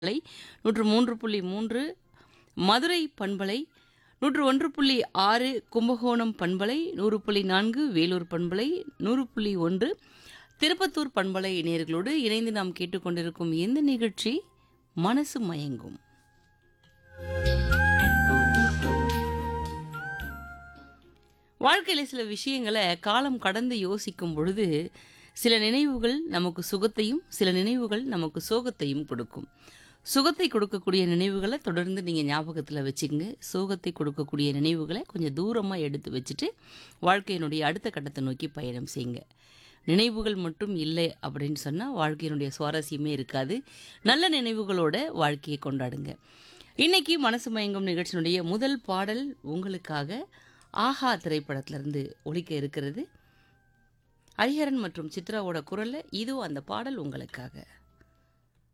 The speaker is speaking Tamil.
பண்பலை நூற்று மூன்று புள்ளி மூன்று மதுரை பண்பலை நூற்று ஒன்று புள்ளி ஆறு கும்பகோணம் பண்பலை நூறு புள்ளி நான்கு வேலூர் பண்பலை நூறு புள்ளி ஒன்று திருப்பத்தூர் பண்பலை நேர்களோடு இணைந்து நாம் கேட்டுக்கொண்டிருக்கும் இந்த நிகழ்ச்சி மனசு மயங்கும் வாழ்க்கையில் சில விஷயங்களை காலம் கடந்து யோசிக்கும் பொழுது சில நினைவுகள் நமக்கு சுகத்தையும் சில நினைவுகள் நமக்கு சோகத்தையும் கொடுக்கும் சுகத்தை கொடுக்கக்கூடிய நினைவுகளை தொடர்ந்து நீங்கள் ஞாபகத்தில் வச்சுக்கங்க சோகத்தை கொடுக்கக்கூடிய நினைவுகளை கொஞ்சம் தூரமாக எடுத்து வச்சுட்டு வாழ்க்கையினுடைய அடுத்த கட்டத்தை நோக்கி பயணம் செய்யுங்க நினைவுகள் மட்டும் இல்லை அப்படின்னு சொன்னால் வாழ்க்கையினுடைய சுவாரஸ்யமே இருக்காது நல்ல நினைவுகளோட வாழ்க்கையை கொண்டாடுங்க இன்னைக்கு மனசு மயங்கும் நிகழ்ச்சியினுடைய முதல் பாடல் உங்களுக்காக ஆஹா திரைப்படத்திலிருந்து ஒலிக்க இருக்கிறது ஹரிஹரன் மற்றும் சித்ராவோட குரல்ல இதோ அந்த பாடல் உங்களுக்காக